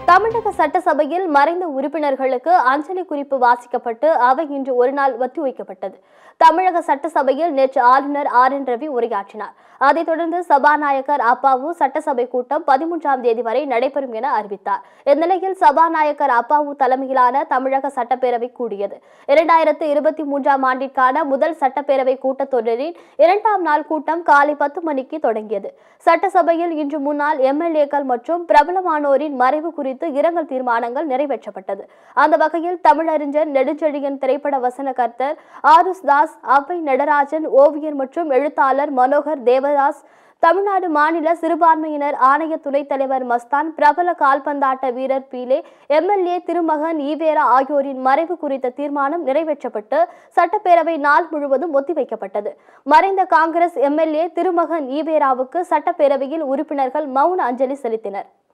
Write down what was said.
தமிழக சட்டசபையில் மறைந்த உறுப்பினர்களுக்கு அஞ்சலி குறிப்பு வாசிக்கப்பட்டு அவை இன்று ஒருநாள் ஒத்திவைக்கப்பட்டது தமிழக சட்டசபையில் நேற்று ஆளுநர் ஆர் என் ரவி உரையாற்றினார் அதைத் தொடர்ந்து சபாநாயகர் அப்பாவு சட்டசபை கூட்டம் பதிமூன்றாம் தேதி வரை நடைபெறும் என அறிவித்தார் இந்நிலையில் சபாநாயகர் அப்பாவு தலைமையிலான தமிழக சட்டப்பேரவை கூடியது இரண்டாயிரத்து இருபத்தி மூன்றாம் ஆண்டிற்கான முதல் சட்டப்பேரவை கூட்டத்தொடரின் இரண்டாம் நாள் கூட்டம் காலை பத்து மணிக்கு தொடங்கியது சட்டசபையில் இன்று முன்னாள் எம்எல்ஏக்கள் மற்றும் பிரபலமானோரின் மறைவு குறித்து இரங்கல் தீர்மானங்கள் நிறைவேற்றப்பட்டது அந்த வகையில் தமிழறிஞர் நெடுஞ்செழியன் திரைப்பட வசனகர்த்தர் ஆருஸ் தாஸ் அவ்வை நடராஜன் ஓவியர் மற்றும் எழுத்தாளர் மனோகர் தேவதாஸ் தமிழ்நாடு மாநில சிறுபான்மையினர் ஆணைய துணைத் தலைவர் மஸ்தான் பிரபல கால்பந்தாட்ட வீரர் பீலே எம்எல்ஏ திருமகன் ஈவேரா ஆகியோரின் மறைவு குறித்த தீர்மானம் நிறைவேற்றப்பட்டு சட்டப்பேரவை நாள் முழுவதும் ஒத்திவைக்கப்பட்டது மறைந்த காங்கிரஸ் எம்எல்ஏ திருமகன் ஈவேராவுக்கு சட்டப்பேரவையில் உறுப்பினர்கள் மௌன அஞ்சலி செலுத்தினர்